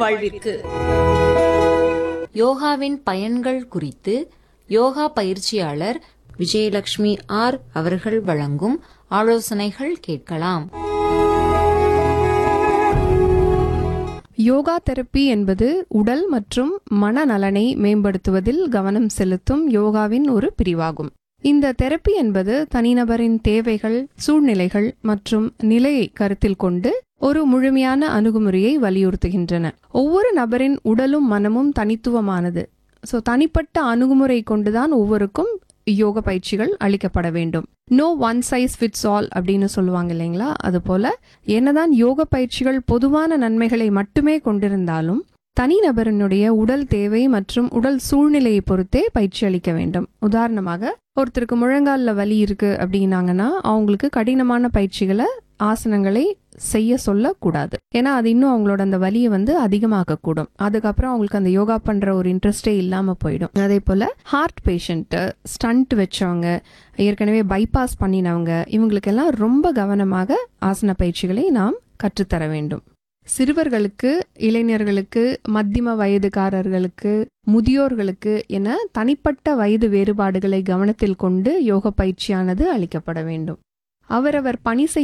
வாழ்விற்கு யோகாவின் பயன்கள் குறித்து யோகா பயிற்சியாளர் விஜயலட்சுமி ஆர் அவர்கள் வழங்கும் ஆலோசனைகள் கேட்கலாம் யோகா தெரப்பி என்பது உடல் மற்றும் மனநலனை மேம்படுத்துவதில் கவனம் செலுத்தும் யோகாவின் ஒரு பிரிவாகும் இந்த தெரப்பி என்பது தனிநபரின் தேவைகள் சூழ்நிலைகள் மற்றும் நிலையை கருத்தில் கொண்டு ஒரு முழுமையான அணுகுமுறையை வலியுறுத்துகின்றன ஒவ்வொரு நபரின் உடலும் மனமும் தனித்துவமானது ஸோ தனிப்பட்ட அணுகுமுறை கொண்டுதான் ஒவ்வொருக்கும் யோக பயிற்சிகள் அளிக்கப்பட வேண்டும் no one size fits all அப்படின்னு சொல்லுவாங்க இல்லைங்களா அதுபோல என்னதான் யோக பயிற்சிகள் பொதுவான நன்மைகளை மட்டுமே கொண்டிருந்தாலும் தனிநபரினுடைய உடல் தேவை மற்றும் உடல் சூழ்நிலையை பொறுத்தே பயிற்சி அளிக்க வேண்டும் உதாரணமாக ஒருத்தருக்கு முழங்கால்ல வலி இருக்கு அப்படின்னாங்கன்னா அவங்களுக்கு கடினமான பயிற்சிகளை ஆசனங்களை செய்ய சொல்லக்கூடாது ஏன்னா அது இன்னும் அவங்களோட அந்த வலியை வந்து அதிகமாக்க கூடும் அதுக்கப்புறம் அவங்களுக்கு அந்த யோகா பண்ற ஒரு இன்ட்ரெஸ்டே இல்லாம போயிடும் அதே போல ஹார்ட் பேஷண்ட் ஸ்டண்ட் வச்சவங்க ஏற்கனவே பைபாஸ் பண்ணினவங்க இவங்களுக்கெல்லாம் ரொம்ப கவனமாக ஆசன பயிற்சிகளை நாம் கற்றுத்தர வேண்டும் சிறுவர்களுக்கு இளைஞர்களுக்கு மத்தியம வயதுக்காரர்களுக்கு முதியோர்களுக்கு என தனிப்பட்ட வயது வேறுபாடுகளை கவனத்தில் கொண்டு யோக பயிற்சியானது அளிக்கப்பட வேண்டும் அவரவர் பணி செய்யும்